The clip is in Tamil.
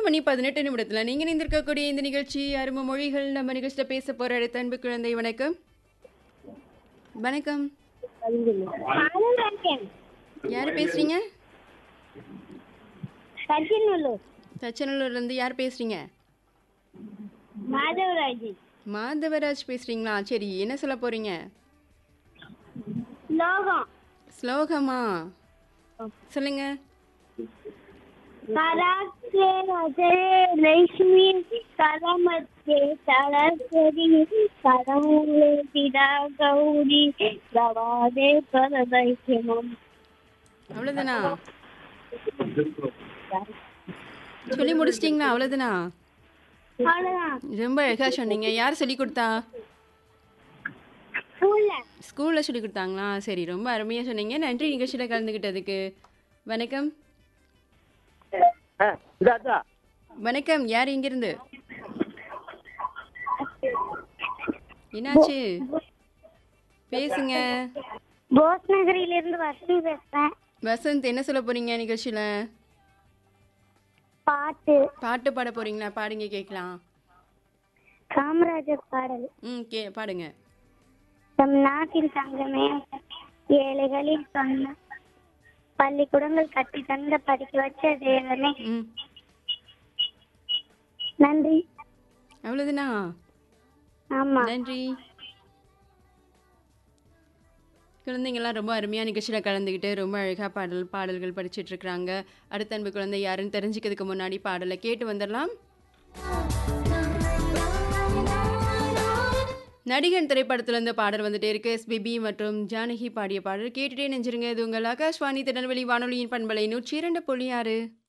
மணி பதினெட்டு நிமிடத்தில் நீங்கள் இணைந்திருக்கக்கூடிய இந்த நிகழ்ச்சி அரும மொழிகள் நம்ம நிகழ்ச்சியில் பேச போகிற அடுத்த அன்பு குழந்தை வணக்கம் வணக்கம் யார் பேசுறீங்க சச்சினல்லூர் தச்சநல்லூர்லேருந்து யார் பேசுறீங்க மாதவராஜ் மாதவராஜ் பேசுறீங்களா சரி என்ன சொல்ல போறீங்க லோகம் ஸ்லோகமா சொல்லுங்க கராத்தே ரதே லட்சுமி கரமத்தே சரஸ்வதி கரமுலே பிதா கௌரி ரவாதே பரதைக்கியம் அவ்வளோதானா சொல்லி முடிச்சிட்டிங்களா அவ்வளோதானா அவ்வளோதான் ரொம்ப அழகா சொன்னீங்க யார் சொல்லி கொடுத்தா ஸ்கூல்ல ஸ்கூலில் சொல்லி கொடுத்தாங்களா சரி ரொம்ப அருமையாக சொன்னீங்க நன்றி நிகழ்ச்சியில் கலந்துக்கிட்டதுக்கு வணக்கம் இதாச்சா வணக்கம் யார் இங்கிருந்து என்னாச்சு பேசுங்க போஸ் நகரிலிருந்து வசதி பேசுறேன் வசந்த் என்ன சொல்ல போறீங்க நிகழ்ச்சியில் பாட்டு பாட்டு பாட போறீங்களா பாடுங்க கேட்கலாம் காமராஜர் பாடல் ம் கே பாடுங்க நம் நாட்டின் தங்கமே ஏழைகளின் சொன்ன பள்ளிக்கூடங்கள் கட்டி தந்த படிக்க வச்ச தேவனே ம் நன்றி அவ்வளோதானா ஆமா நன்றி குழந்தைங்கள்லாம் ரொம்ப அருமையாக நிகழ்ச்சியில் கலந்துக்கிட்டு ரொம்ப அழகாக பாடல் பாடல்கள் படிச்சிட்டு இருக்கிறாங்க அடுத்த அன்பு குழந்தை யாருன்னு தெரிஞ்சுக்கிறதுக்கு முன்னாடி பாடலை கேட்டு வந்துடலாம் நடிகன் திரைப்படத்துல இருந்து பாடல் வந்துட்டே இருக்கு எஸ்பிபி மற்றும் ஜானகி பாடிய பாடல் கேட்டுட்டே நெஞ்சிருங்க இது உங்கள் ஆகாஷ்வாணி திருநெல்வேலி வானொலியின் பண்பலை நூற்றி இரண்டு புள்ளி ஆறு